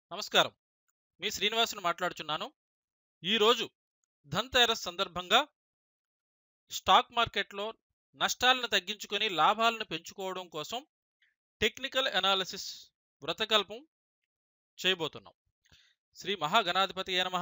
నమస్కారం మీ శ్రీనివాసుని మాట్లాడుచున్నాను ఈరోజు ధన్తెరస్ సందర్భంగా స్టాక్ మార్కెట్లో నష్టాలను తగ్గించుకొని లాభాలను పెంచుకోవడం కోసం టెక్నికల్ అనాలిసిస్ వ్రతకల్పం చేయబోతున్నాం శ్రీ మహాగణాధిపతి నమ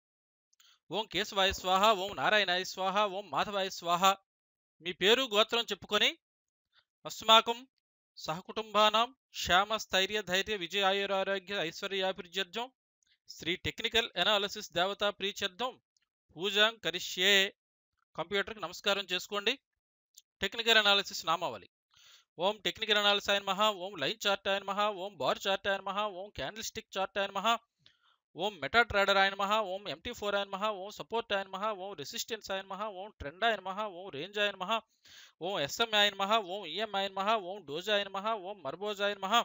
ఓం కేశవాయ స్వాహ ఓం నారాయణాయ స్వాహ ఓం మాధవాయ స్వాహ మీ పేరు గోత్రం చెప్పుకొని అస్మాకం సహకుటుంబానాం క్షేమ స్థైర్య ధైర్య విజయాయురారోగ్య ఐశ్వర్యాభివృద్ధ్యం శ్రీ టెక్నికల్ అనాలిసిస్ దేవతా ప్రీత్యర్థం పూజాం కరిష్యే కంప్యూటర్కి నమస్కారం చేసుకోండి టెక్నికల్ అనాలిసిస్ నామావళి ఓం టెక్నికల్ అనాలిసిస్ ఆయన మహా ఓం లైన్ చార్ట్ ఆయన మహా ఓం బార్ చార్ట్ ఆయన మహా ఓం క్యాండిల్ స్టిక్ చార్ట్ ఆయన మహా ఓం మెటా ట్రేడర్ ఆయన మహా ఓం ఎంటీ ఫోర్ ఆయన మహా ఓం సపోర్ట్ ఆయన మహా ఓం రెసిస్టెన్స్ ఆయన మహా ఓం ట్రెండ్ ఆయన మహా ఓం రేంజ్ ఆయన మహా ఓం ఎస్ఎం ఆయన మహా ఓం ఈఎం ఆయన మహా ఓం డోజా ఆయన మహా ఓం మర్బోజ్ ఆయన మహా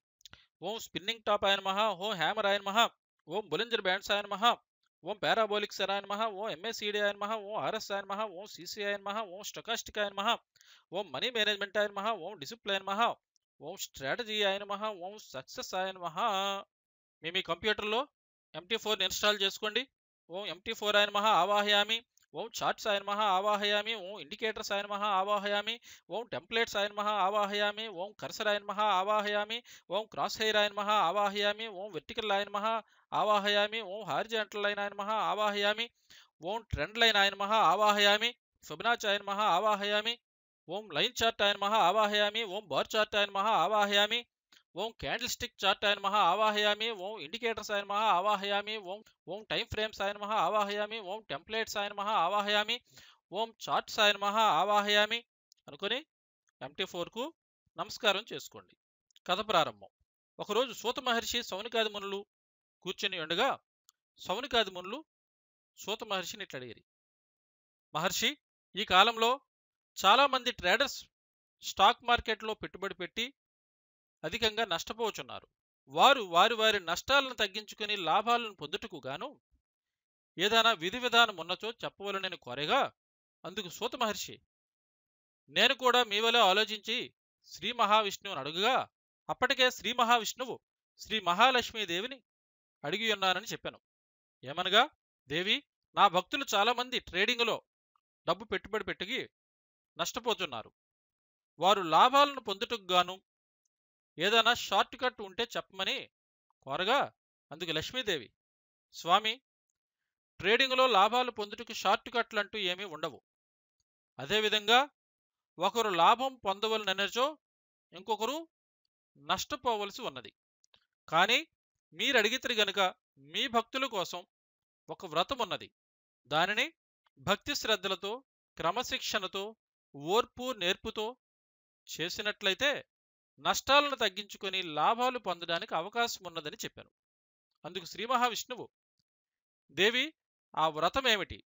ఓం స్పిన్నింగ్ టాప్ ఆయన మహా ఓం హ్యామర్ ఆయన మహా ఓం బులింజర్ బ్యాండ్స్ ఆయన మహా ఓం పారాబోలిక్స్ ఆయన మహా ఓం ఎంఏసీడీ ఆయన మహా ఓం ఆర్ఎస్ ఆయన మహా ఓం సిసి ఆయన మహా ఓం స్టొకాస్టిక్ ఆయన మహా ఓం మనీ మేనేజ్మెంట్ ఆయన మహా ఓం డిసిప్లైన్ మహా ఓం స్ట్రాటజీ ఆయన మహా ఓం సక్సెస్ ఆయన మహా మీ మీ కంప్యూటర్లో ఎంటీ ఫోర్ని ఇన్స్టాల్ చేసుకోండి ఓం ఎంటీ ఫోర్ ఆయన మహా ఆవాహయామి ఓం చార్ట్స్ ఆయన మహా ఆవాహయామి ఓం ఇండికేటర్స్ ఆయన మహా ఆవాహయామి ఓం టెంప్లెట్స్ ఆయన మహా ఆవాహయామి ఓం కర్సర్ ఆయన మహా ఆవాహయామి ఓం క్రాస్ హెయిర్ ఆయన మహా ఆవాహయామి ఓం వెర్టికల్ లైన్ మహా ఆవాహయామి ఓం హారిజాంటల్ లైన్ ఆయన మహా ఆవాహయామి ఓం ట్రెండ్ లైన్ ఆయన మహా ఆవాహయామి ఫిబనాచ్ ఆయన మహా ఆవాహయామి ఓం లైన్ చార్ట్ ఆయన మహా ఆవాహయామి ఓం బార్ చార్ట్ ఆయన మహా ఆవాహయామి ఓం క్యాండిల్ స్టిక్ చార్ట్ ఆయన మహా ఆవాహయామి ఓం ఇండికేటర్స్ ఆయన మహా ఆవాహయామి ఓం ఓం టైం ఫ్రేమ్స్ ఆయన మహా ఆవాహయామి ఓం టెంప్లెట్స్ ఆయన మహా ఆవాహయామి ఓం చార్ట్స్ ఆయన మహా ఆవాహయామి అనుకుని ఎంటీ ఫోర్కు నమస్కారం చేసుకోండి కథ ప్రారంభం ఒకరోజు సూత మహర్షి సౌనికాది మునులు కూర్చొని ఉండగా సౌనికాది మునులు సూత మహర్షిని ఇట్లా అడిగిరి మహర్షి ఈ కాలంలో చాలామంది ట్రేడర్స్ స్టాక్ మార్కెట్లో పెట్టుబడి పెట్టి అధికంగా నష్టపోచున్నారు వారు వారి వారి నష్టాలను తగ్గించుకుని లాభాలను పొందుటకు గాను ఏదైనా విధి విధానం ఉన్నచో చెప్పవలనని కోరేగా అందుకు సూత మహర్షి నేను కూడా మీ వలె ఆలోచించి శ్రీ మహావిష్ణువుని అడుగుగా అప్పటికే శ్రీ మహావిష్ణువు శ్రీ మహాలక్ష్మీదేవిని అడిగి ఉన్నానని చెప్పాను ఏమనగా దేవి నా భక్తులు చాలామంది ట్రేడింగ్లో డబ్బు పెట్టుబడి పెట్టుగి నష్టపోతున్నారు వారు లాభాలను పొందుటకు గాను ఏదైనా షార్ట్ కట్ ఉంటే చెప్పమని కోరగా అందుకు లక్ష్మీదేవి స్వామి ట్రేడింగ్లో లాభాలు పొందుటకు షార్ట్ కట్లంటూ ఏమీ ఉండవు అదేవిధంగా ఒకరు లాభం పొందవలననచో ఇంకొకరు నష్టపోవలసి ఉన్నది కానీ మీరు అడిగితే గనుక మీ భక్తుల కోసం ఒక వ్రతం ఉన్నది దానిని భక్తి శ్రద్ధలతో క్రమశిక్షణతో ఓర్పు నేర్పుతో చేసినట్లయితే నష్టాలను తగ్గించుకొని లాభాలు పొందడానికి అవకాశం ఉన్నదని చెప్పాను అందుకు శ్రీ మహావిష్ణువు దేవి ఆ వ్రతం ఏమిటి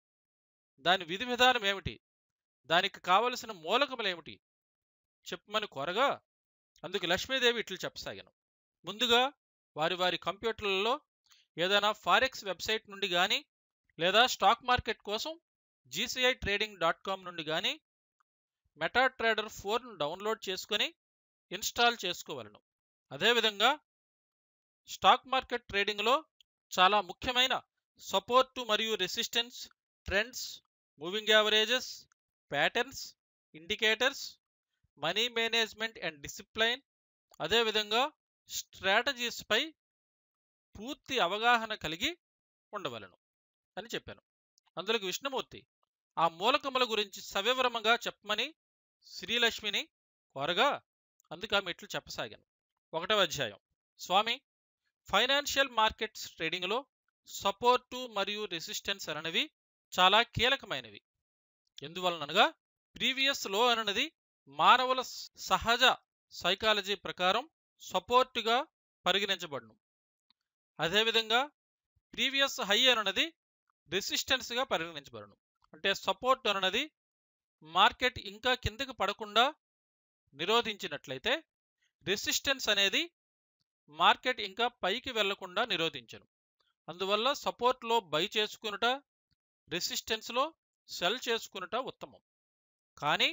దాని విధి విధానం ఏమిటి దానికి కావలసిన మూలకములేమిటి చెప్పమని కోరగా అందుకు లక్ష్మీదేవి ఇట్లు చెప్పసాగాను ముందుగా వారి వారి కంప్యూటర్లలో ఏదైనా ఫారెక్స్ వెబ్సైట్ నుండి కానీ లేదా స్టాక్ మార్కెట్ కోసం జీసీఐ ట్రేడింగ్ డాట్ కామ్ నుండి కానీ మెటా ట్రేడర్ ఫోర్ను డౌన్లోడ్ చేసుకొని ఇన్స్టాల్ చేసుకోవలను అదేవిధంగా స్టాక్ మార్కెట్ ట్రేడింగ్లో చాలా ముఖ్యమైన సపోర్టు మరియు resistance trends moving averages patterns indicators money management and discipline అదేవిధంగా స్ట్రాటజీస్పై పూర్తి అవగాహన కలిగి ఉండవలను అని చెప్పాను అందులోకి విష్ణుమూర్తి ఆ మూలకముల గురించి సవివరముగా చెప్పమని శ్రీలక్ష్మిని కోరగా అందుకు ఆమె ఇట్లు చెప్పసాగాను ఒకటవ అధ్యాయం స్వామి ఫైనాన్షియల్ మార్కెట్స్ ట్రేడింగ్లో సపోర్టు మరియు రెసిస్టెన్స్ అనేవి చాలా కీలకమైనవి ఎందువలనగా ప్రీవియస్ లో అనేది మానవుల సహజ సైకాలజీ ప్రకారం సపోర్టుగా పరిగణించబడును అదేవిధంగా ప్రీవియస్ హై అనున్నది రెసిస్టెన్స్గా పరిగణించబడును అంటే సపోర్ట్ అనున్నది మార్కెట్ ఇంకా కిందకి పడకుండా నిరోధించినట్లయితే రెసిస్టెన్స్ అనేది మార్కెట్ ఇంకా పైకి వెళ్లకుండా నిరోధించను అందువల్ల సపోర్ట్లో బై చేసుకునుట రెసిస్టెన్స్లో సెల్ చేసుకునుట ఉత్తమం కానీ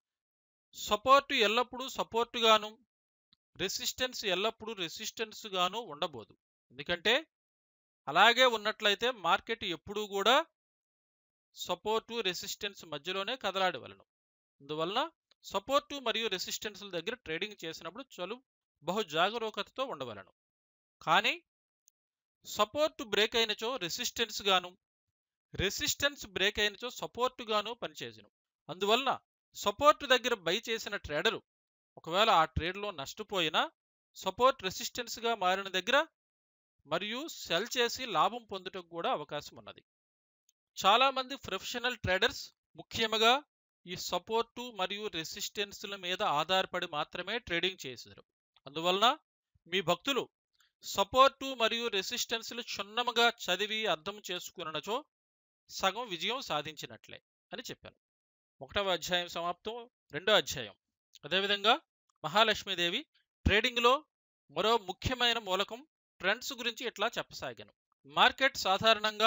సపోర్టు ఎల్లప్పుడూ సపోర్టుగాను రెసిస్టెన్స్ ఎల్లప్పుడూ రెసిస్టెన్స్గాను ఉండబోదు ఎందుకంటే అలాగే ఉన్నట్లయితే మార్కెట్ ఎప్పుడూ కూడా సపోర్టు రెసిస్టెన్స్ మధ్యలోనే కదలాడవలను అందువలన సపోర్టు మరియు రెసిస్టెన్స్ల దగ్గర ట్రేడింగ్ చేసినప్పుడు చలు బహు జాగరూకతతో ఉండవలను కానీ సపోర్ట్ బ్రేక్ అయినచో రెసిస్టెన్స్ గాను రెసిస్టెన్స్ బ్రేక్ అయినచో సపోర్ట్ గాను పనిచేసును అందువలన సపోర్ట్ దగ్గర బై చేసిన ట్రేడరు ఒకవేళ ఆ ట్రేడ్లో నష్టపోయినా సపోర్ట్ రెసిస్టెన్స్ గా మారిన దగ్గర మరియు సెల్ చేసి లాభం పొందుటకు కూడా అవకాశం ఉన్నది చాలా మంది ప్రొఫెషనల్ ట్రేడర్స్ ముఖ్యంగా ఈ సపోర్టు మరియు రెసిస్టెన్స్ల మీద ఆధారపడి మాత్రమే ట్రేడింగ్ చేశారు అందువలన మీ భక్తులు సపోర్టు మరియు రెసిస్టెన్స్లు క్షుణ్ణముగా చదివి అర్థం చేసుకున్నచో సగం విజయం సాధించినట్లే అని చెప్పాను ఒకటవ అధ్యాయం సమాప్తం రెండో అధ్యాయం అదేవిధంగా మహాలక్ష్మీదేవి ట్రేడింగ్లో మరో ముఖ్యమైన మూలకం ట్రెండ్స్ గురించి ఇట్లా చెప్పసాగాను మార్కెట్ సాధారణంగా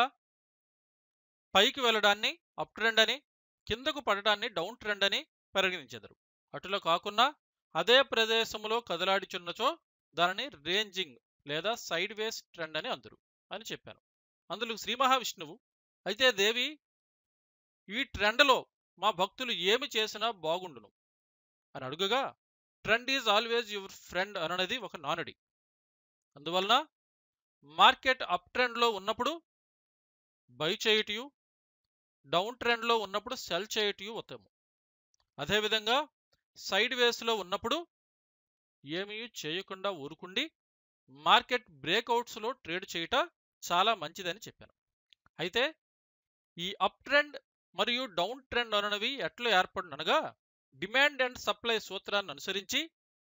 పైకి వెళ్ళడాన్ని అప్ ట్రెండ్ అని కిందకు పడడాన్ని డౌన్ ట్రెండ్ అని పరిగణించెదరు అటులో కాకుండా అదే ప్రదేశంలో కదలాడిచున్నచో దానిని రేంజింగ్ లేదా సైడ్ వేస్ ట్రెండ్ అని అందరు అని చెప్పాను అందులో శ్రీ మహావిష్ణువు అయితే దేవి ఈ ట్రెండ్లో మా భక్తులు ఏమి చేసినా బాగుండును అని అడుగగా trend is always your friend అనది ఒక నానుడి అందువలన మార్కెట్ అప్ ట్రెండ్లో ఉన్నప్పుడు బై చేయుటయు డౌన్ ట్రెండ్లో ఉన్నప్పుడు సెల్ చేయుటయు ఉత్తమం అదేవిధంగా సైడ్ వేస్లో ఉన్నప్పుడు ఏమీ చేయకుండా ఊరుకుండి మార్కెట్ బ్రేక్అవుట్స్లో ట్రేడ్ చేయుట చాలా మంచిదని చెప్పాను అయితే ఈ అప్ ట్రెండ్ మరియు డౌన్ ట్రెండ్ అనవి ఎట్లా ఏర్పడినగా డిమాండ్ అండ్ సప్లై సూత్రాన్ని అనుసరించి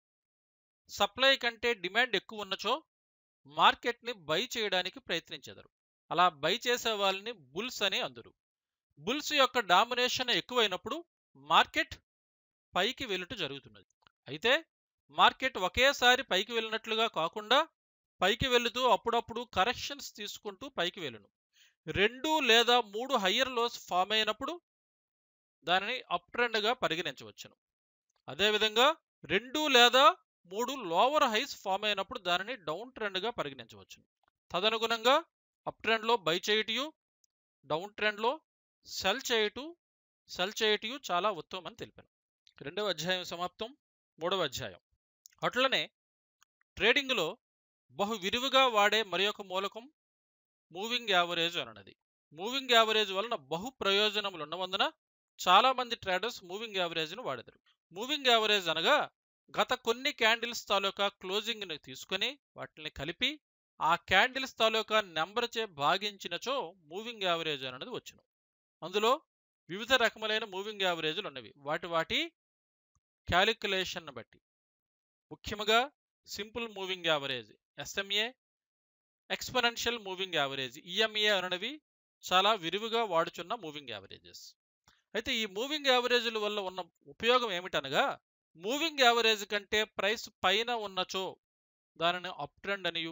సప్లై కంటే డిమాండ్ ఎక్కువ ఉన్నచో మార్కెట్ని బై చేయడానికి ప్రయత్నించెదరు అలా బై చేసే వాళ్ళని బుల్స్ అని అందరు బుల్స్ యొక్క డామినేషన్ ఎక్కువైనప్పుడు మార్కెట్ పైకి వెళ్ళుట జరుగుతున్నది అయితే మార్కెట్ ఒకేసారి పైకి వెళ్ళినట్లుగా కాకుండా పైకి వెళుతూ అప్పుడప్పుడు కరెక్షన్స్ తీసుకుంటూ పైకి వెళ్ళును రెండు లేదా మూడు హయ్యర్ లోస్ ఫామ్ అయినప్పుడు దానిని అప్ ట్రెండ్గా పరిగణించవచ్చును అదేవిధంగా రెండు లేదా మూడు లోవర్ హైస్ ఫామ్ అయినప్పుడు దానిని డౌన్ ట్రెండ్గా పరిగణించవచ్చును తదనుగుణంగా అప్ ట్రెండ్లో బై చేయటయు డౌన్ ట్రెండ్లో సెల్ చేయటు సెల్ చేయటయు చాలా ఉత్తమం అని తెలిపాను రెండవ అధ్యాయం సమాప్తం మూడవ అధ్యాయం అట్లనే ట్రేడింగ్లో బహు విరివిగా వాడే మరి ఒక మూలకం మూవింగ్ యావరేజ్ అనన్నది మూవింగ్ యావరేజ్ వలన బహు ప్రయోజనములు ఉన్నవందున చాలా మంది ట్రేడర్స్ మూవింగ్ యావరేజ్ను వాడతారు మూవింగ్ యావరేజ్ అనగా గత కొన్ని క్యాండిల్స్ తాలూకా క్లోజింగ్ని తీసుకొని వాటిని కలిపి ఆ క్యాండిల్స్ తాలూకా నెంబర్ చే భాగించినచో మూవింగ్ యావరేజ్ అనేది వచ్చును అందులో వివిధ రకములైన మూవింగ్ యావరేజ్లు ఉన్నవి వాటి వాటి క్యాలిక్యులేషన్ బట్టి ముఖ్యముగా simple moving average SMA exponential moving average EMA అనేవి చాలా విరివిగా వాడుచున్న మూవింగ్ యావరేజెస్ అయితే ఈ మూవింగ్ యావరేజ్ల వల్ల ఉన్న ఉపయోగం ఏమిటనగా మూవింగ్ యావరేజ్ కంటే ప్రైస్ పైన ఉన్నచో దానిని అప్ ట్రెండ్ అనియు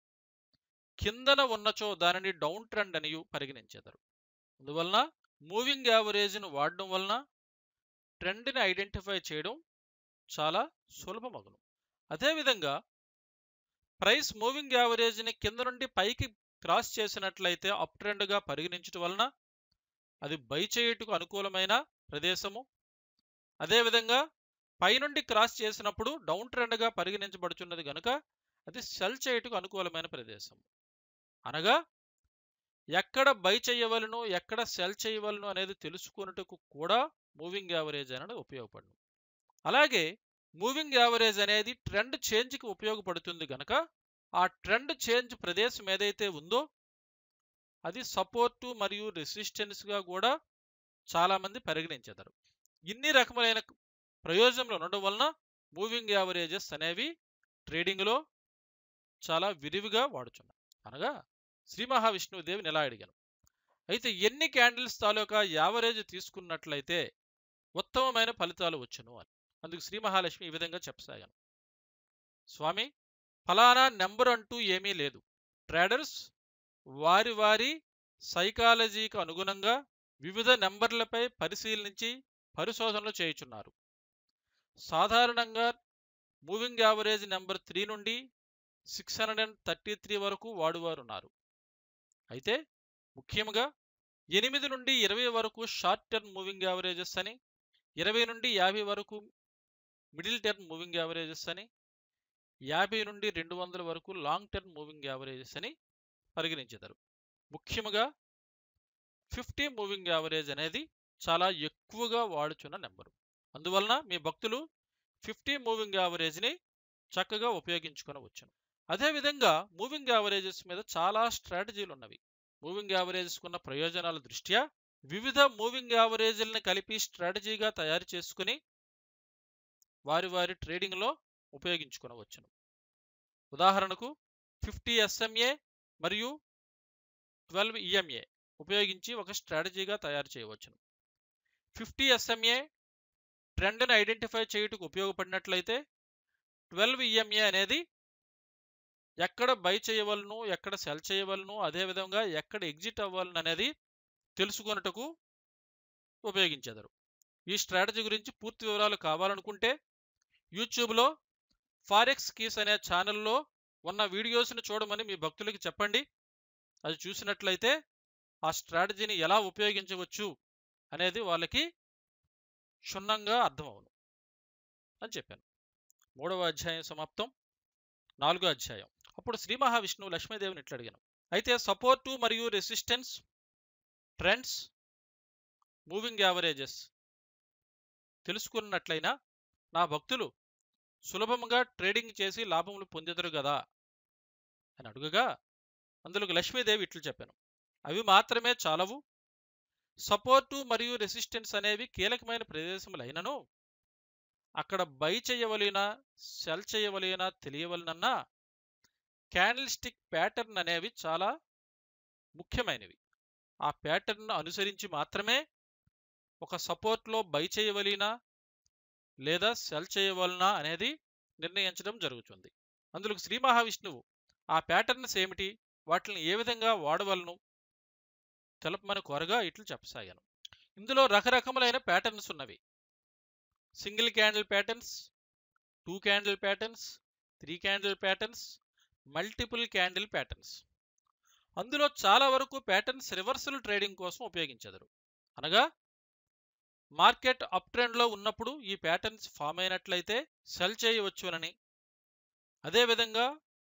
కిందన ఉన్నచో దానిని డౌన్ ట్రెండ్ అనియు పరిగణించేదారు అందువలన మూవింగ్ యావరేజ్ను వాడడం వలన ట్రెండ్ని ఐడెంటిఫై చేయడం చాలా సులభమగును అదేవిధంగా ప్రైస్ మూవింగ్ యావరేజ్ని కింద నుండి పైకి క్రాస్ చేసినట్లయితే అప్ ట్రెండ్గా పరిగణించడం వలన అది బై చేయుటకు అనుకూలమైన ప్రదేశము అదేవిధంగా పైనుండి క్రాస్ చేసినప్పుడు డౌన్ ట్రెండ్గా పరిగణించబడుచున్నది గనుక అది సెల్ చేయుటకు అనుకూలమైన ప్రదేశం అనగా ఎక్కడ బై చేయవలను ఎక్కడ సెల్ చేయవలను అనేది తెలుసుకున్నట్టుకు కూడా మూవింగ్ యావరేజ్ అనేది ఉపయోగపడును అలాగే మూవింగ్ యావరేజ్ అనేది ట్రెండ్ చేంజ్కి ఉపయోగపడుతుంది గనక ఆ ట్రెండ్ చేంజ్ ప్రదేశం ఏదైతే ఉందో అది సపోర్టు మరియు రెసిస్టెన్స్గా కూడా చాలామంది పరిగణించేదారు ఇన్ని రకములైన ప్రయోజనాలు ఉండడం వలన మూవింగ్ యావరేజెస్ అనేవి ట్రేడింగ్లో చాలా విరివిగా వాడుచున్నారు అనగా శ్రీ మహావిష్ణువుదేవిని ఎలా అడిగాను అయితే ఎన్ని క్యాండిల్స్ తాలూకా యావరేజ్ తీసుకున్నట్లయితే ఉత్తమమైన ఫలితాలు వచ్చును అని అందుకు శ్రీ మహాలక్ష్మి ఈ విధంగా చెప్పసాగాను స్వామి ఫలానా నెంబర్ అంటూ ఏమీ లేదు ట్రేడర్స్ వారి వారి సైకాలజీకి అనుగుణంగా వివిధ నెంబర్లపై పరిశీలించి పరిశోధనలు చేయుచున్నారు సాధారణంగా మూవింగ్ యావరేజ్ నెంబర్ త్రీ నుండి six hundred and thirty three వరకు వాడువారు ఉన్నారు అయితే ముఖ్యంగా ఎనిమిది నుండి ఇరవై వరకు షార్ట్ టర్మ్ మూవింగ్ యావరేజెస్ అని ఇరవై నుండి యాభై వరకు మిడిల్ టర్మ్ మూవింగ్ యావరేజెస్ అని యాభై నుండి రెండు వందల వరకు లాంగ్ టర్మ్ మూవింగ్ యావరేజెస్ అని పరిగణించెదరు ముఖ్యంగా ఫిఫ్టీ మూవింగ్ యావరేజ్ అనేది చాలా ఎక్కువగా వాడుచున్న నెంబరు అందువలన మీ భక్తులు ఫిఫ్టీ మూవింగ్ యావరేజ్ని చక్కగా ఉపయోగించుకొనవచ్చును అదేవిధంగా మూవింగ్ యావరేజెస్ మీద చాలా స్ట్రాటజీలు ఉన్నవి మూవింగ్ యావరేజెస్ ఉన్న ప్రయోజనాల దృష్ట్యా వివిధ మూవింగ్ యావరేజ్లను కలిపి స్ట్రాటజీగా తయారు చేసుకుని వారి వారి ట్రేడింగ్లో ఉపయోగించుకొనవచ్చును ఉదాహరణకు ఫిఫ్టీ ఎస్ఎంఏ మరియు ట్వెల్వ్ ఈఎంఏ ఉపయోగించి ఒక స్ట్రాటజీగా తయారు చేయవచ్చును ఫిఫ్టీ ఎస్ఎంఏ ట్రెండ్ని ఐడెంటిఫై చేయుటకు ఉపయోగపడినట్లయితే ట్వెల్వ్ ఈఎంఏ అనేది ఎక్కడ బై చేయవలను ఎక్కడ సెల్ చేయవలను అదేవిధంగా ఎక్కడ ఎగ్జిట్ అవ్వాలను అనేది తెలుసుకొనుటకు ఉపయోగించెదరు ఈ స్ట్రాటజీ గురించి పూర్తి వివరాలు కావాలనుకుంటే యూట్యూబ్లో ఫారెక్స్ కీస్ అనే ఛానల్లో ఉన్న వీడియోస్ని చూడమని మీ భక్తులకి చెప్పండి అది చూసినట్లయితే ఆ స్ట్రాటజీని ఎలా ఉపయోగించవచ్చు అనేది వాళ్ళకి క్షుణ్ణంగా అర్థమవును అని చెప్పాను మూడవ అధ్యాయం సమాప్తం నాలుగో అధ్యాయం అప్పుడు శ్రీ మహావిష్ణువు లక్ష్మీదేవిని ఇట్లా అడిగాను అయితే సపోర్టు మరియు రెసిస్టెన్స్ ట్రెండ్స్ మూవింగ్ యావరేజెస్ తెలుసుకున్నట్లయినా నా భక్తులు సులభంగా ట్రేడింగ్ చేసి లాభములు పొందెదరు కదా అని అడుగగా అందులోకి లక్ష్మీదేవి ఇట్లు చెప్పాను అవి మాత్రమే చాలవు సపోర్టు మరియు రెసిస్టెన్స్ అనేవి కీలకమైన ప్రదేశములైనను అక్కడ బై చేయవలన సెల్ చేయవలన తెలియవలనన్నా క్యాండిల్ స్టిక్ ప్యాటర్న్ అనేవి చాలా ముఖ్యమైనవి ఆ ప్యాటర్న్ అనుసరించి మాత్రమే ఒక సపోర్ట్లో బై చేయవలనా లేదా సెల్ చేయవలనా అనేది నిర్ణయించడం జరుగుతుంది అందులో శ్రీ మహావిష్ణువు ఆ ప్యాటర్న్స్ ఏమిటి వాటిని ఏ విధంగా వాడవలను తెలపమని కోరగా ఇట్లు చెప్పసాగాను ఇందులో రకరకములైన ప్యాటర్న్స్ ఉన్నవి single candle patterns two candle patterns three candle patterns multiple candle patterns అందులో చాలా వరకు ప్యాటర్న్స్ రివర్సల్ ట్రేడింగ్ కోసం ఉపయోగించెదరు అనగా మార్కెట్ అప్ ట్రెండ్లో ఉన్నప్పుడు ఈ ప్యాటర్న్స్ ఫామ్ అయినట్లయితే సెల్ చేయవచ్చునని అదేవిధంగా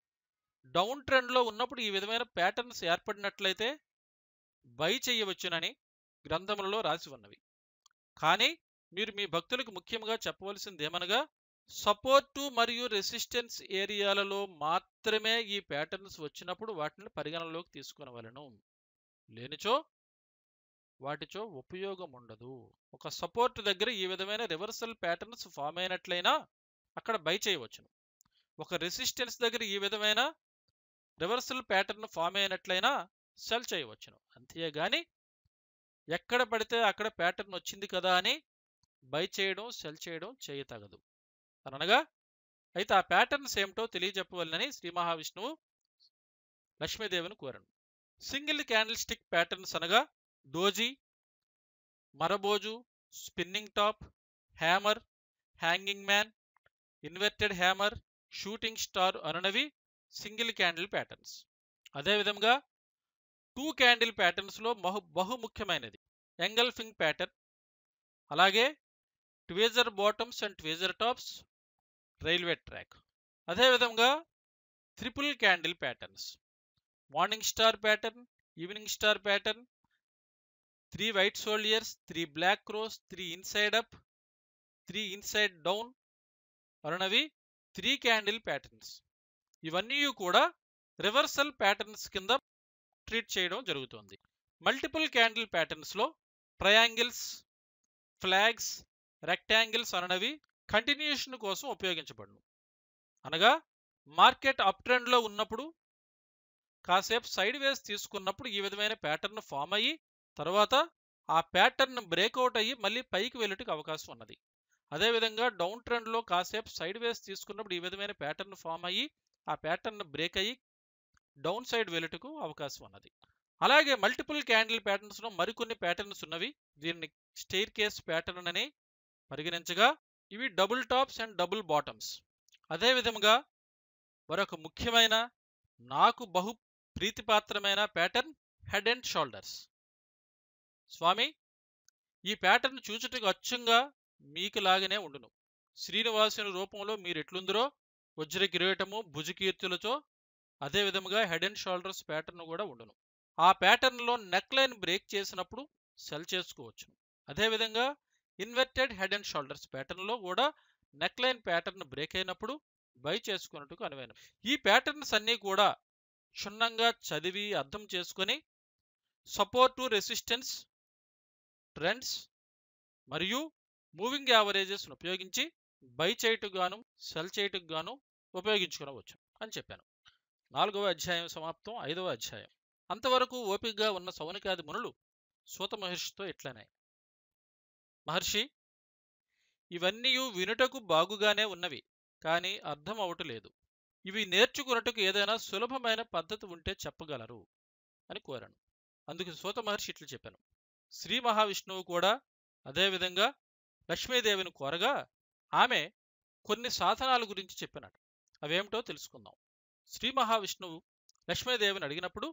డౌన్ ట్రెండ్లో ఉన్నప్పుడు ఈ విధమైన ప్యాటర్న్స్ ఏర్పడినట్లయితే బై చేయవచ్చునని గ్రంథములలో రాసి ఉన్నవి కానీ మీరు మీ భక్తులకు ముఖ్యంగా చెప్పవలసింది ఏమనగా సపోర్టు మరియు రెసిస్టెన్స్ ఏరియాలలో మాత్రమే ఈ ప్యాటర్న్స్ వచ్చినప్పుడు వాటిని పరిగణనలోకి తీసుకునవలను లేనిచో వాటిచో ఉపయోగం ఉండదు ఒక సపోర్ట్ దగ్గర ఈ విధమైన రివర్సల్ ప్యాటర్న్స్ ఫామ్ అయినట్లయినా అక్కడ బై చేయవచ్చును ఒక రెసిస్టెన్స్ దగ్గర ఈ విధమైన రివర్సల్ ప్యాటర్న్ ఫామ్ అయినట్లయినా సెల్ చేయవచ్చును అంతేగాని ఎక్కడ పడితే అక్కడ ప్యాటర్న్ వచ్చింది కదా అని బై చేయడం సెల్ చేయడం చేయతగదు అనగా అయితే ఆ ప్యాటర్న్స్ ఏమిటో తెలియజెప్పవలనని శ్రీ మహావిష్ణువు లక్ష్మీదేవిని కోరను సింగిల్ క్యాండిల్ స్టిక్ ప్యాటర్న్స్ అనగా doji marubozu spinning top hammer hanging man inverted hammer shooting star అనునవి సింగిల్ క్యాండిల్ ప్యాటర్న్స్ అదేవిధంగా టూ క్యాండిల్ ప్యాటర్న్స్లో బహు బహుముఖ్యమైనది ఎంగల్ఫింగ్ ప్యాటర్న్ అలాగే tweezer bottoms and tweezer tops railway track అదేవిధంగా triple candle patterns morning star pattern evening star pattern three white soldiers three black crows three inside up three inside down అనునవి three candle patterns ఇవన్నీ కూడా reversal patterns కింద treat చేయడం జరుగుతుంది multiple candle ప్యాటర్న్స్లో triangles flags rectangles అననవి continuation కోసం ఉపయోగించబడును అనగా మార్కెట్ అప్ ట్రెండ్లో ఉన్నప్పుడు కాసేపు సైడ్ వేస్ తీసుకున్నప్పుడు ఈ విధమైన ప్యాటర్న్ ఫామ్ అయ్యి తర్వాత ఆ ప్యాటర్న్ బ్రేక్అవుట్ అయ్యి మళ్ళీ పైకి వెళ్ళటకు అవకాశం ఉన్నది అదేవిధంగా డౌన్ ట్రెండ్లో కాసేపు సైడ్ వేస్ తీసుకున్నప్పుడు ఈ విధమైన ప్యాటర్న్ ఫామ్ అయ్యి ఆ ప్యాటర్న్ బ్రేక్ అయ్యి డౌన్ సైడ్ వెళ్ళటకు అవకాశం ఉన్నది అలాగే మల్టిపుల్ క్యాండిల్ ప్యాటర్న్స్లో మరికొన్ని ప్యాటర్న్స్ ఉన్నవి దీన్ని స్టెయిర్ కేస్ ప్యాటర్న్ అని పరిగణించగా ఇవి double tops and double bottoms అదేవిధంగా మరొక ముఖ్యమైన నాకు బహు ప్రీతిపాత్రమైన ప్యాటర్న్ హెడ్ అండ్ షోల్డర్స్ స్వామి ఈ ప్యాటర్న్ చూచుటకు అచ్చంగా మీకు లాగానే ఉండును శ్రీనివాసుని రూపంలో మీరు ఎట్లుందరో వజ్ర కిరీటము భుజకీర్తులతో అదే విధముగా హెడ్ అండ్ షోల్డర్స్ ప్యాటర్న్ కూడా ఉండును ఆ ప్యాటర్న్లో నెక్ లైన్ బ్రేక్ చేసినప్పుడు సెల్ చేసుకోవచ్చు అదేవిధంగా ఇన్వర్టెడ్ హెడ్ అండ్ షోల్డర్స్ ప్యాటర్న్లో కూడా నెక్ లైన్ ప్యాటర్న్ బ్రేక్ అయినప్పుడు బై చేసుకున్నట్టుకు అనువైన ఈ ప్యాటర్న్స్ అన్నీ కూడా క్షుణ్ణంగా చదివి అర్థం చేసుకొని సపోర్టు రెసిస్టెన్స్ ట్రెండ్స్ మరియు మూవింగ్ యావరేజెస్ను ఉపయోగించి బై చేయుటకు గాను సెల్ చేయుటకు గాను ఉపయోగించుకునవచ్చు అని చెప్పాను నాలుగవ అధ్యాయం సమాప్తం ఐదవ అధ్యాయం అంతవరకు ఓపికగా ఉన్న సౌనికాది మునులు సూత మహర్షితో ఇట్లనే మహర్షి ఇవన్నీ వినుటకు బాగుగానే ఉన్నవి కానీ అర్థం అవటలేదు ఇవి నేర్చుకున్నట్టుకు ఏదైనా సులభమైన పద్ధతి ఉంటే చెప్పగలరు అని కోరాను అందుకు సూత మహర్షి ఇట్లు చెప్పాను శ్రీ మహావిష్ణువు కూడా అదేవిధంగా లక్ష్మీదేవిని కోరగా ఆమె కొన్ని సాధనాల గురించి చెప్పినట్టు అవేమిటో తెలుసుకుందాం శ్రీ మహావిష్ణువు లక్ష్మీదేవిని అడిగినప్పుడు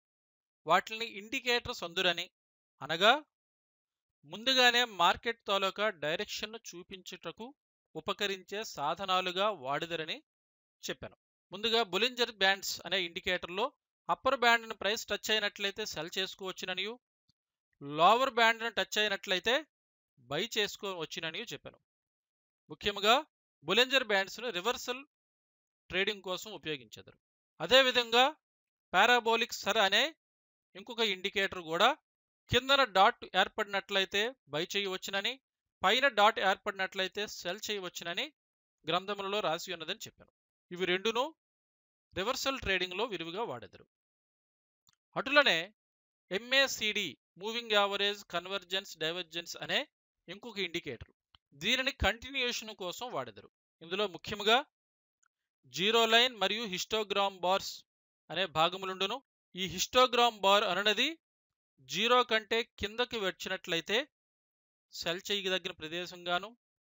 వాటిని ఇండికేటర్స్ అందురని అనగా ముందుగానే మార్కెట్ తాలూకా డైరెక్షన్ను చూపించుటకు ఉపకరించే సాధనాలుగా వాడిదరని చెప్పాను ముందుగా బులింజర్ బ్యాండ్స్ అనే ఇండికేటర్లో అప్పర్ బ్యాండ్ని ప్రైస్ టచ్ అయినట్లయితే సెల్ చేసుకోవచ్చుననియు లోవర్ బ్యాండ్ని టచ్ అయినట్లయితే బై చేసుకోవచ్చునని చెప్పాను ముఖ్యంగా బులెంజర్ బ్యాండ్స్ను రివర్సల్ ట్రేడింగ్ కోసం ఉపయోగించెదరు అదేవిధంగా పారాబోలిక్ సర్ అనే ఇంకొక ఇండికేటర్ కూడా కిందన డాట్ ఏర్పడినట్లయితే బై చేయవచ్చునని పైన డాట్ ఏర్పడినట్లయితే సెల్ చేయవచ్చునని గ్రంథములలో రాసి ఉన్నదని చెప్పాను ఇవి రెండును రివర్సల్ ట్రేడింగ్లో విరివిగా వాడెదరు అటులనే MACD moving average convergence divergence అనే ఇంకొక ఇండికేటర్ దీనిని కంటిన్యూషన్ కోసం వాడెదరు ఇందులో ముఖ్యంగా జీరో లైన్ మరియు హిస్టోగ్రామ్ బార్స్ అనే భాగములుండును ఈ హిస్టోగ్రామ్ బార్ అనునది జీరో కంటే కిందకి వచ్చినట్లయితే సెల్ చేయదగిన ప్రదేశంగాను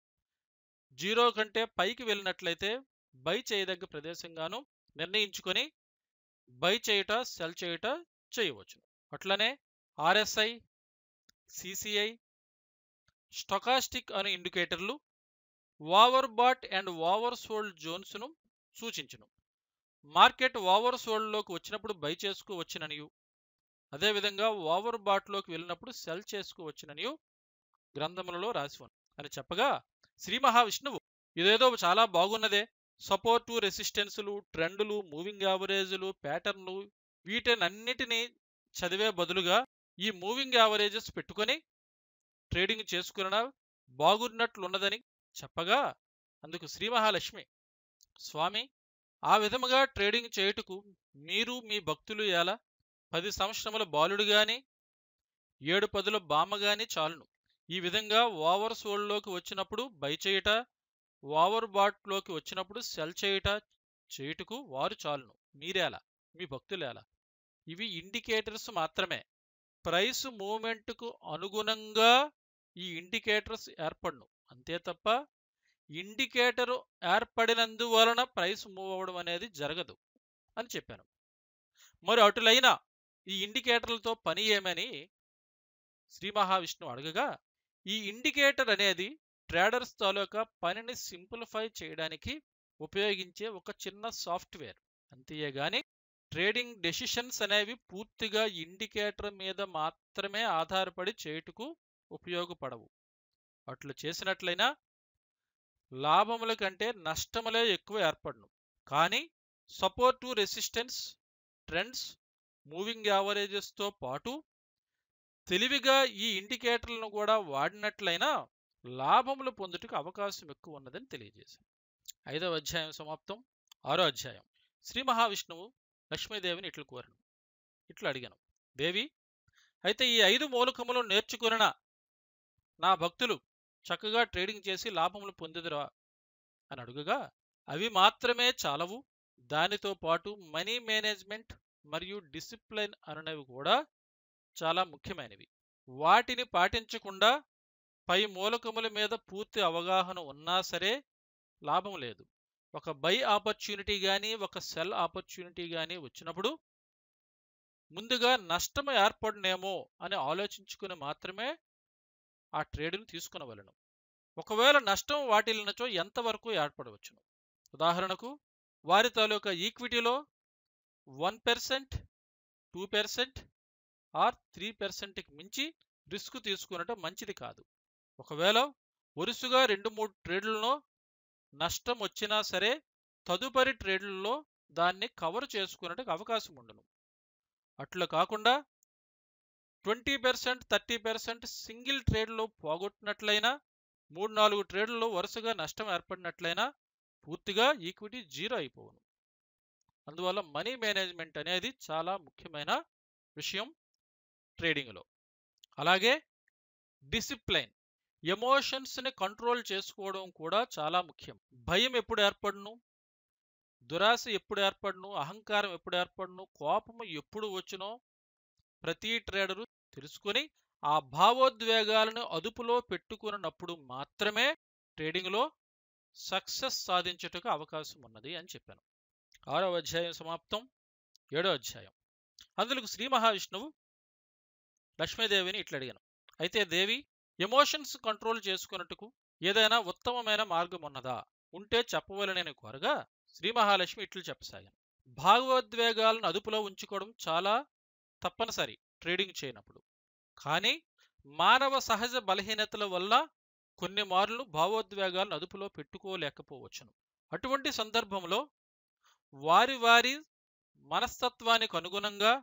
జీరో కంటే పైకి వెళ్ళినట్లయితే బై చేయదగ్గ ప్రదేశంగాను నిర్ణయించుకొని బై చేయుట సెల్ చేయుట చేయవచ్చు అట్లనే ఆర్ఎస్ఐ సిసిఐ స్టొకాస్టిక్ అనే ఇండికేటర్లు over bought and over sold జోన్స్ను సూచించును మార్కెట్ ఓవర్ సోల్డ్లోకి వచ్చినప్పుడు బై చేసుకోవచ్చుననియు అదేవిధంగా ఓవర్ బాట్లోకి వెళ్ళినప్పుడు సెల్ చేసుకోవచ్చుననియు గ్రంథములలో రాసి ఉంది అని చెప్పగా శ్రీ మహావిష్ణువు ఇదేదో చాలా బాగున్నదే సపోర్టు రెసిస్టెన్సులు ట్రెండులు మూవింగ్ యావరేజ్లు ప్యాటర్న్లు వీటినన్నిటినీ చదివే బదులుగా ఈ మూవింగ్ యావరేజెస్ పెట్టుకొని ట్రేడింగ్ చేసుకున్న బాగున్నట్లున్నదని చెప్పగా అందుకు శ్రీ మహాలక్ష్మి స్వామి ఆ విధముగా ట్రేడింగ్ చేయుటకు మీరు మీ భక్తులు ఎలా పది సంవత్సరముల బాలుడు గాని ఏడు పదుల బామ్మ గాని చాలును ఈ విధంగా ఓవర్ సోల్డ్లోకి వచ్చినప్పుడు బై చేయుట ఓవర్ బాట్లోకి వచ్చినప్పుడు సెల్ చేయుట చేయుటకు వారు చాలును మీరేలా మీ భక్తులేలా ఇవి ఇండికేటర్స్ మాత్రమే ప్రైస్ మూమెంట్కు అనుగుణంగా ఈ ఇండికేటర్స్ ఏర్పడును అంతే తప్ప ఇండికేటర్ ఏర్పడినందువలన ప్రైస్ మూవ్ అవ్వడం అనేది జరగదు అని చెప్పాను మరి అటులైన ఈ ఇండికేటర్లతో పని ఏమని శ్రీ మహావిష్ణువు అడగగా ఈ ఇండికేటర్ అనేది ట్రేడర్స్ తాలూకా పనిని సింప్లిఫై చేయడానికి ఉపయోగించే ఒక చిన్న సాఫ్ట్వేర్ అంతేగాని ట్రేడింగ్ డెసిషన్స్ అనేవి పూర్తిగా ఇండికేటర్ మీద మాత్రమే ఆధారపడి చేయుటకు ఉపయోగపడవు అట్లు చేసినట్లయినా లాభముల కంటే నష్టములే ఎక్కువ ఏర్పడను కానీ సపోర్టు రెసిస్టెన్స్ ట్రెండ్స్ మూవింగ్ యావరేజెస్తో పాటు తెలివిగా ఈ ఇండికేటర్లను కూడా వాడినట్లయినా లాభములు పొందుటకు అవకాశం ఎక్కువ ఉన్నదని తెలియజేశారు ఐదవ అధ్యాయం సమాప్తం ఆరో అధ్యాయం శ్రీ మహావిష్ణువు లక్ష్మీదేవిని ఇట్లు కోరను ఇట్లు అడిగాను దేవి అయితే ఈ ఐదు మూలకములు నేర్చుకున్న నా భక్తులు చక్కగా ట్రేడింగ్ చేసి లాభములు పొందుదురా అని అడుగుగా అవి మాత్రమే చాలవు దానితో పాటు మనీ మేనేజ్మెంట్ మరియు డిసిప్లైన్ అనేవి కూడా చాలా ముఖ్యమైనవి వాటిని పాటించకుండా పై మూలకముల మీద పూర్తి అవగాహన ఉన్నా సరే లాభం లేదు ఒక బై ఆపర్చునిటీ కానీ ఒక సెల్ ఆపర్చునిటీ కానీ వచ్చినప్పుడు ముందుగా నష్టం ఏర్పడినేమో అని ఆలోచించుకుని మాత్రమే ఆ ట్రేడ్ను తీసుకునవలను ఒకవేళ నష్టం వాటిల్లినచో ఎంతవరకు ఏర్పడవచ్చును ఉదాహరణకు వారి తాలూకా ఈక్విటీలో one percent two percent or three పర్సెంట్కి మించి రిస్క్ తీసుకునటం మంచిది కాదు ఒకవేళ వరుసగా రెండు మూడు ట్రేడ్లలో నష్టం వచ్చినా సరే తదుపరి ట్రేడ్లలో దాన్ని కవర్ చేసుకునేటకు అవకాశం ఉండను అట్లా కాకుండా twenty percent thirty percent single ట్రేడ్లో పోగొట్టినట్లయినా మూడు నాలుగు ట్రేడ్లలో వరుసగా నష్టం ఏర్పడినట్లయినా పూర్తిగా ఈక్విటీ జీరో అయిపోవును అందువల్ల మనీ మేనేజ్మెంట్ అనేది చాలా ముఖ్యమైన విషయం ట్రేడింగ్లో అలాగే డిసిప్లైన్ ఎమోషన్స్ని కంట్రోల్ చేసుకోవడం కూడా చాలా ముఖ్యం భయం ఎప్పుడు ఏర్పడును దురాశ ఎప్పుడు ఏర్పడును అహంకారం ఎప్పుడు ఏర్పడును కోపము ఎప్పుడు వచ్చునో ప్రతి ట్రేడరు తెలుసుకొని ఆ భావోద్వేగాలను అదుపులో పెట్టుకున్నప్పుడు మాత్రమే ట్రేడింగ్లో సక్సెస్ సాధించుటకు అవకాశం ఉన్నది అని చెప్పాను ఆరో అధ్యాయం సమాప్తం ఏడో అధ్యాయం అందులో శ్రీ మహావిష్ణువు లక్ష్మీదేవిని ఇట్లా అడిగాను అయితే దేవి ఎమోషన్స్ కంట్రోల్ చేసుకున్నట్టుకు ఏదైనా ఉత్తమమైన మార్గం ఉన్నదా ఉంటే చెప్పవలనని కోరగా శ్రీ మహాలక్ష్మి ఇట్లు చెప్పసాగాను భాగవద్వేగాలను అదుపులో ఉంచుకోవడం చాలా తప్పనిసరి ట్రేడింగ్ చేయనప్పుడు కానీ మానవ సహజ బలహీనతల వల్ల కొన్ని మార్లు భావోద్వేగాలను అదుపులో పెట్టుకోలేకపోవచ్చును అటువంటి సందర్భంలో వారి వారి మనస్తత్వానికి అనుగుణంగా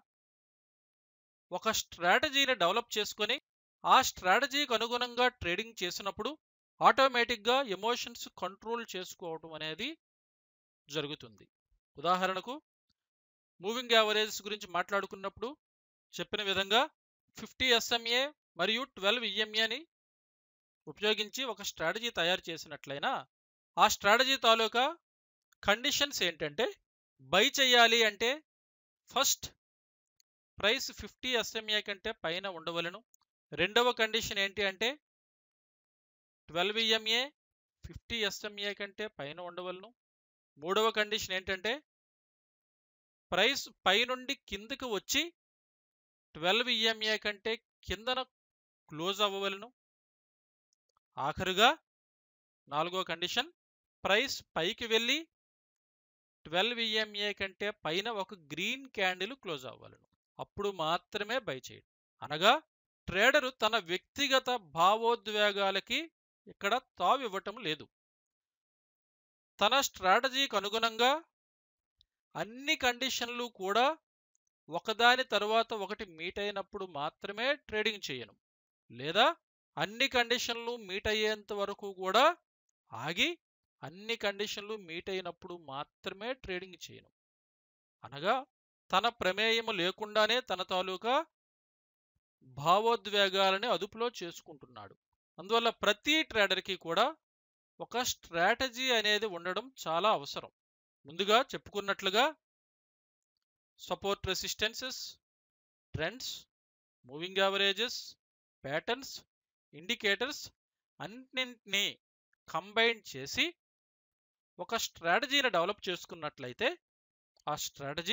ఒక స్ట్రాటజీని డెవలప్ చేసుకొని ఆ స్ట్రాటజీకి అనుగుణంగా ట్రేడింగ్ చేసినప్పుడు ఆటోమేటిక్గా ఎమోషన్స్ కంట్రోల్ చేసుకోవటం అనేది జరుగుతుంది ఉదాహరణకు మూవింగ్ యావరేజ్ గురించి మాట్లాడుకున్నప్పుడు చెప్పిన విధంగా ఫిఫ్టీ ఎస్ఎంఏ మరియు ట్వెల్వ్ ఈఎంఏని ఉపయోగించి ఒక స్ట్రాటజీ తయారు చేసినట్లయినా ఆ స్ట్రాటజీ తాలూకా కండిషన్స్ ఏంటంటే బై చేయాలి అంటే ఫస్ట్ ప్రైస్ ఫిఫ్టీ ఎస్ఎంఏ కంటే పైన ఉండవలను రెండవ కండిషన్ ఏంటి అంటే ట్వెల్వ్ ఈఎంఏ ఫిఫ్టీ ఎస్ఎంఏ కంటే పైన ఉండవలను మూడవ కండిషన్ ఏంటంటే ప్రైస్ పైనుండి కిందకి వచ్చి ట్వెల్వ్ ఈఎంఏ కంటే కిందన క్లోజ్ అవ్వవలను ఆఖరుగా నాలుగో కండిషన్ ప్రైస్ పైకి వెళ్ళి ట్వెల్వ్ ఈఎంఏ కంటే పైన ఒక గ్రీన్ క్యాండిల్ క్లోజ్ అవ్వాలను అప్పుడు మాత్రమే బై చేయడం అనగా ట్రేడరు తన వ్యక్తిగత భావోద్వేగాలకి ఇక్కడ తావు ఇవ్వటం లేదు తన స్ట్రాటజీకి అనుగుణంగా అన్ని కండిషన్లు కూడా ఒకదాని తరువాత ఒకటి మీట్ అయినప్పుడు మాత్రమే ట్రేడింగ్ చేయను లేదా అన్ని కండిషన్లు మీట్ అయ్యేంత వరకు కూడా ఆగి అన్ని కండిషన్లు మీట్ అయినప్పుడు మాత్రమే ట్రేడింగ్ చేయను అనగా తన ప్రమేయము లేకుండానే తన తాలూకా భావోద్వేగాలని అదుపులో చేసుకుంటున్నాడు అందువల్ల ప్రతి ట్రేడర్కి కూడా ఒక స్ట్రాటజీ అనేది ఉండడం చాలా అవసరం ముందుగా చెప్పుకున్నట్లుగా support resistances trends moving averages patterns indicators అన్నింటినీ కంబైన్ చేసి ఒక స్ట్రాటజీని డెవలప్ చేసుకున్నట్లయితే ఆ స్ట్రాటజీ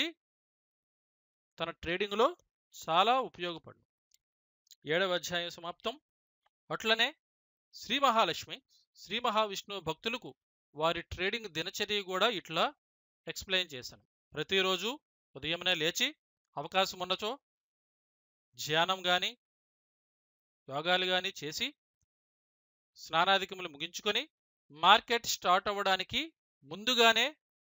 తన ట్రేడింగ్లో చాలా ఉపయోగపడు ఏడవ అధ్యాయం సమాప్తం అట్లనే శ్రీ మహాలక్ష్మి శ్రీ మహావిష్ణువు భక్తులకు వారి ట్రేడింగ్ దినచర్య కూడా ఇట్లా ఎక్స్ప్లెయిన్ చేశాను ప్రతిరోజు ఉదయమునే లేచి అవకాశం ఉన్నచో ధ్యానం కానీ యోగాలు కానీ చేసి స్నానాధికములు ముగించుకొని మార్కెట్ స్టార్ట్ అవ్వడానికి ముందుగానే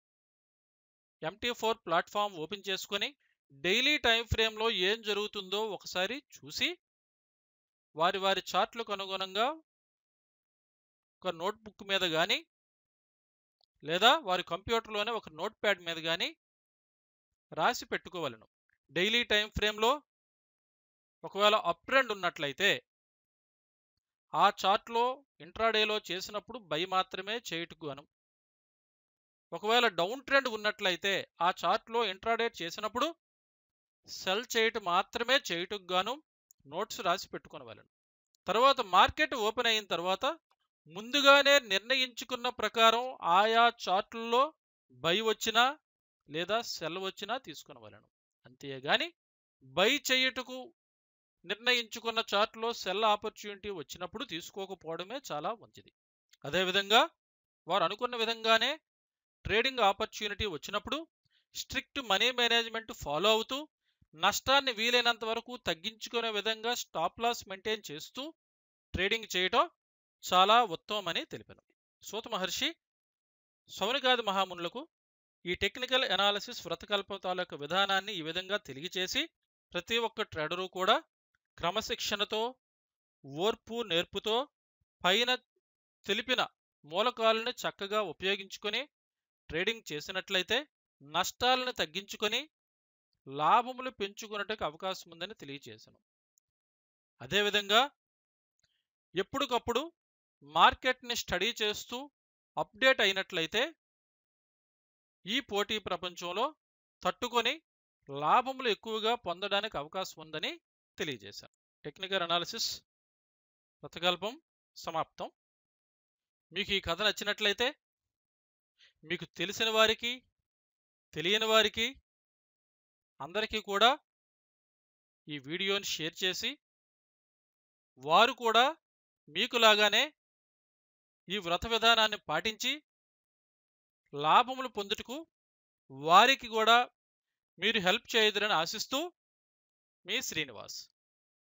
ఎంటీ ఫోర్ ప్లాట్ఫామ్ ఓపెన్ చేసుకొని డైలీ టైం ఫ్రేమ్లో ఏం జరుగుతుందో ఒకసారి చూసి వారి వారి చార్ట్లకు అనుగుణంగా ఒక నోట్బుక్ మీద కానీ లేదా వారి కంప్యూటర్లోనే ఒక నోట్ ప్యాడ్ మీద కానీ రాసి పెట్టుకోవాలను డైలీ టైం ఫ్రేమ్లో ఒకవేళ అప్ ట్రెండ్ ఉన్నట్లయితే ఆ చార్ట్లో ఇంట్రాడేలో చేసినప్పుడు బై మాత్రమే చేయుటకు అను ఒకవేళ డౌన్ ట్రెండ్ ఉన్నట్లయితే ఆ చార్ట్లో ఇంట్రాడే చేసినప్పుడు సెల్ చేయటం మాత్రమే చేయుటకు గాను నోట్స్ రాసి పెట్టుకోనవలను తర్వాత మార్కెట్ ఓపెన్ అయిన తర్వాత ముందుగానే నిర్ణయించుకున్న ప్రకారం ఆయా చార్టుల్లో బై వచ్చినా లేదా సెల్ వచ్చినా తీసుకునవలను అంతేగాని బై చేయుటకు నిర్ణయించుకున్న చార్ట్లో సెల్ ఆపర్చునిటీ వచ్చినప్పుడు తీసుకోకపోవడమే చాలా మంచిది అదేవిధంగా వారు అనుకున్న విధంగానే ట్రేడింగ్ ఆపర్చునిటీ వచ్చినప్పుడు స్ట్రిక్ట్ మనీ మేనేజ్మెంట్ ఫాలో అవుతూ నష్టాన్ని వీలైనంత వరకు తగ్గించుకునే విధంగా స్టాప్ లాస్ మెయింటైన్ చేస్తూ ట్రేడింగ్ చేయటం చాలా ఉత్తమమని తెలిపాను సూత మహర్షి సౌనికాది మహామునులకు ఈ టెక్నికల్ అనాలిసిస్ వ్రతకల్ప తాలూకు విధానాన్ని ఈ విధంగా తెలియచేసి ప్రతి ఒక్క ట్రేడరు కూడా క్రమశిక్షణతో ఓర్పు నేర్పుతో పైన తెలిపిన మూలకాలను చక్కగా ఉపయోగించుకొని ట్రేడింగ్ చేసినట్లయితే నష్టాలను తగ్గించుకొని లాభములు పెంచుకున్నట్టుకు అవకాశం ఉందని తెలియచేశాను అదేవిధంగా ఎప్పటికప్పుడు మార్కెట్ని స్టడీ చేస్తూ అప్డేట్ అయినట్లయితే ఈ పోటీ ప్రపంచంలో తట్టుకొని లాభములు ఎక్కువగా పొందడానికి అవకాశం ఉందని తెలియజేశాను టెక్నికల్ అనాలిసిస్ ప్రతకల్పం సమాప్తం మీకు ఈ కథ నచ్చినట్లయితే మీకు తెలిసిన వారికి తెలియని వారికి అందరికీ కూడా ఈ వీడియోని షేర్ చేసి వారు కూడా మీకులాగానే ఈ వ్రత విధానాన్ని పాటించి లాభములు పొందుటకు వారికి కూడా మీరు హెల్ప్ చేయదురని ఆశిస్తూ మీ శ్రీనివాస్